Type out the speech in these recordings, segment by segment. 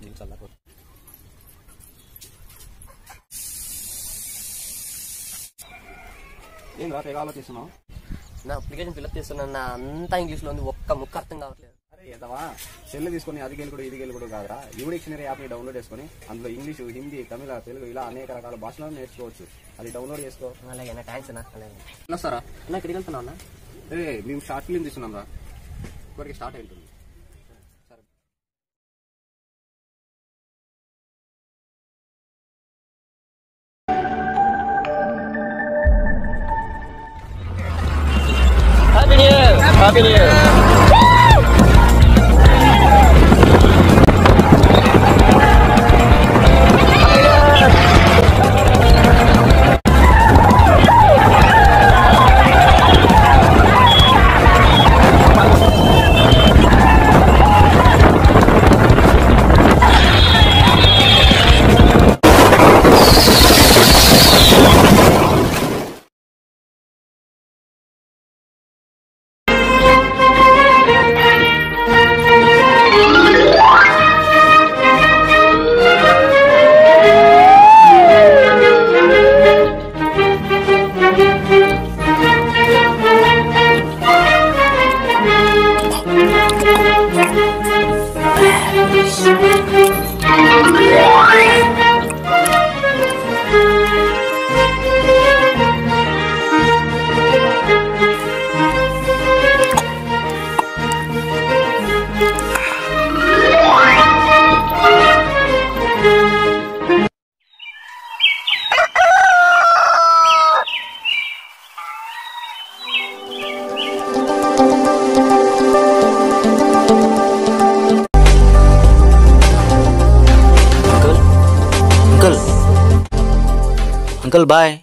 చల్లకో ఏం రా తెగ ఆలోచిస్తున్నావు నా అప్లికేషన్ ఫిల్అప్ చేస్తున్నా నా అంతా ఇంగ్లీష్లో ఉంది ఒక్క ముక్క అర్థం కావట్లేదు అరే ఎదవా సెల్ తీసుకొని అది గెలుకుడు ఇది గెలుకుడు కాదురా యూ డిక్షనరీ యాప్ని డౌన్లోడ్ చేసుకొని అందులో ఇంగ్లీషు హిందీ తమిళ తెలుగు ఇలా అనేక రకాల భాషలను నేర్చుకోవచ్చు అది డౌన్లోడ్ చేసుకో అలాగే నా థ్యాంక్స్ అన్న అలాగే ఇలా సారా అన్న ఇక్కడికి వెళ్తున్నావు అన్న ఏ మేము షార్ట్ ఫిలిం తీసుకున్నాం రా ఇప్పటికి స్టార్ట్ అవుతుంది సరే happy new year happy new year uncle uncle uncle bye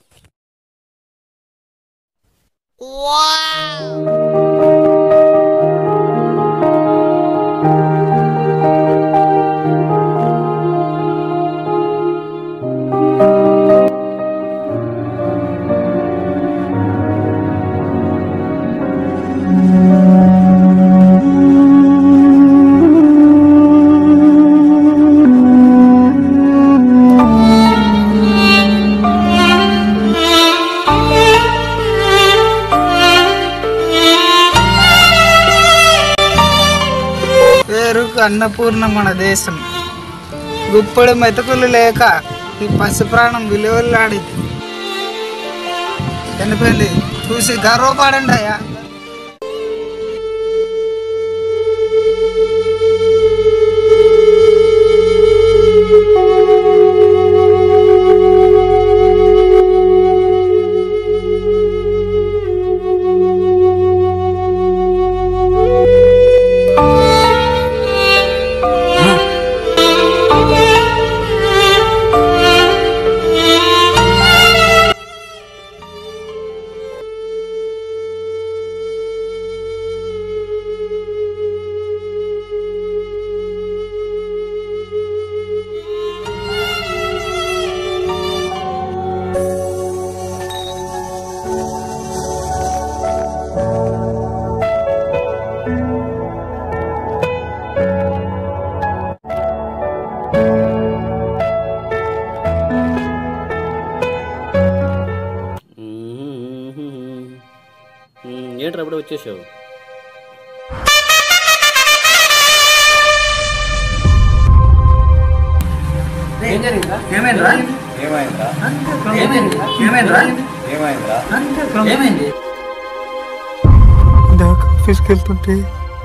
పేరుకు అన్నపూర్ణ మన దేశం గుప్పడి మెతుకులు లేక ఈ పసి ప్రాణం విలువలాడింది చనిపోయింది చూసి గర్వపడండి అయ్యా ఏంట్రా అప్పుడే వచ్చేసావు ఆఫీస్కి వెళ్తుంటే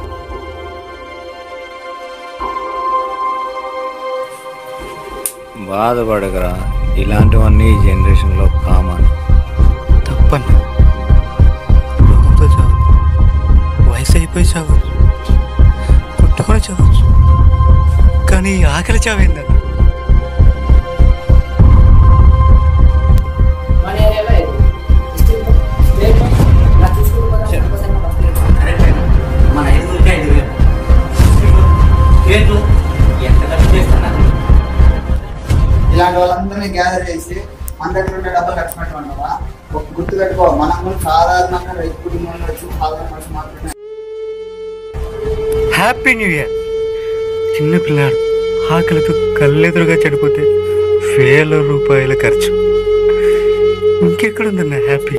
బాధపడకరా ఇలాంటివన్నీ ఈ జనరేషన్లో కామన్ తప్పన్న రోగంతో చావచ్చు వయసు అయిపోయి చావచ్చు పుట్టుకొని చావచ్చు కానీ ఈ ఆకలి చావేందన్న మన ఐదుగురికి ఐదు వేలు రేట్లు ఎంత ఖర్చు చేస్తున్నారు ఇలాంటి వాళ్ళందరినీ గ్యాదర్ చేసి మన దగ్గర ఉండే డబ్బులు ఖర్చు పెట్టమన్నావా ఒక గుర్తు పెట్టుకో మనం కూడా సాధారణంగా రైతు కుటుంబంలో వచ్చి సాధారణ మనిషి మాత్రమే హ్యాపీ న్యూ ఇయర్ చిన్న పిల్లాడు ఆకలితో కళ్ళెదురుగా చెడిపోతే వేల రూపాయల ఖర్చు ఇంకెక్కడుందన్న హ్యాపీ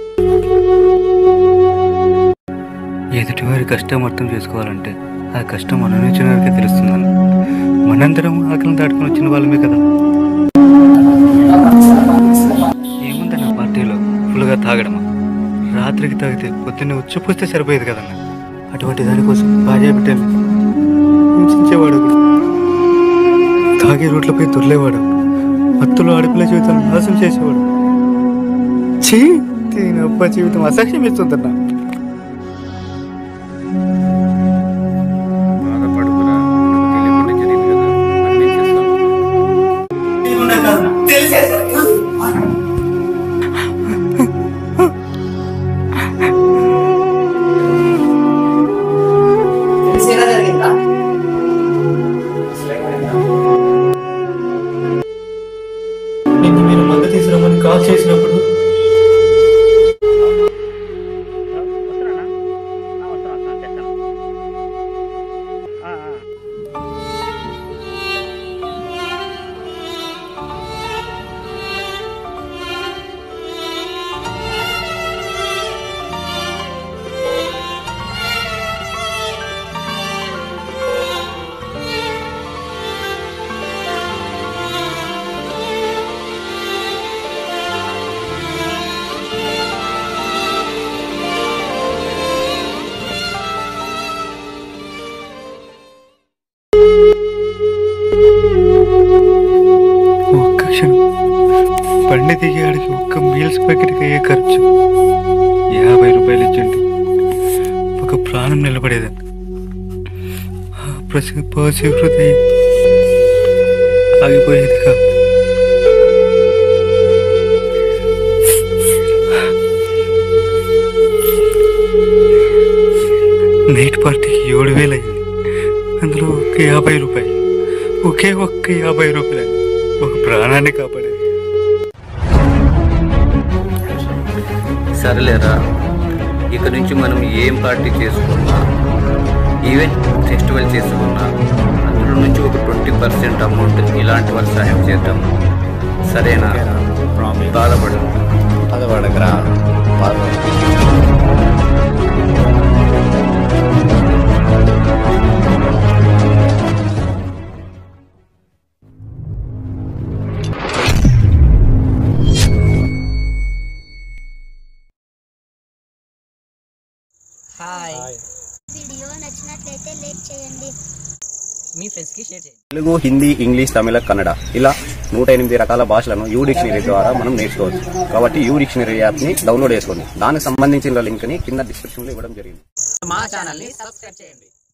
ఎదుటివారి కష్టం అర్థం చేసుకోవాలంటే ఆ కష్టం మన నుంచి వారికే తెలుస్తుందని మనందరం ఆకలిని దాటుకుని వచ్చిన వాళ్ళమే కదా ఏముందన్న పార్టీలో ఫుల్గా తాగడమా రాత్రికి తాగితే పొద్దున్నే ఉచ్చిపోస్తే సరిపోయేది కదన్న అటువంటి దానికోసం భార్య బిడ్డలు హింసించేవాడు ఒకడు. తాగే రోడ్లపై దొర్లేవాడు మత్తులో ఆడపిల్ల జీవితాన్ని నాశనం చేసేవాడు చీ దీని అబ్బ జీవితం అసహ్యం ఇస్తుందన్నా బాధపడుకురా తెలియకుండా జరిగింది కదా మరి ఏం చేస్తాం తెలిసేలా జరిగిందా నిన్ను మీరు మద్దతు తీసుకురమ్మని కాల్ చేసినప్పుడు ఒక్క క్షణం బండి దిగాడికి ఒక్క మీల్స్ ప్యాకెట్కి అయ్యే ఖర్చు యాభై రూపాయలు ఇచ్చింది ఒక ప్రాణం నిలబడేదని ఆ ప్రసి పసి హృదయం ఆగిపోయేది కాదు నైట్ పార్టీకి ఏడు వేలు అయింది అందులో ఒక యాభై రూపాయలు ఒకే ఒక్క యాభై రూపాయలు ఒక ప్రాణాన్ని కాపాడేది సరేలేరా ఇక నుంచి మనం ఏం పార్టీ చేసుకున్నా ఈవెంట్ ఫెస్టివల్ చేసుకున్నా అందులో నుంచి ఒక ట్వంటీ పర్సెంట్ అమౌంట్ ఇలాంటి వాళ్ళు సహాయం చేద్దాం సరేనా బాధపడు బాధపడకరా బాధపడ హాయ్ వీడియో నచ్చినట్లయితే లైక్ చేయండి మీ ఫ్రెండ్స్కి షేర్ చేయండి తెలుగు హిందీ ఇంగ్లీష్ తమిళ కన్నడ ఇలా నూట ఎనిమిది రకాల భాషలను యూ డిక్షనరీ ద్వారా మనం నేర్చుకోవచ్చు కాబట్టి యూ డిక్షనరీ యాప్ని డౌన్లోడ్ చేసుకోండి దానికి సంబంధించిన లింక్ని కింద డిస్క్రిప్షన్లో ఇవ్వడం జరిగింది మా ఛానల్ని సబ్స్క్రైబ్ చేయండి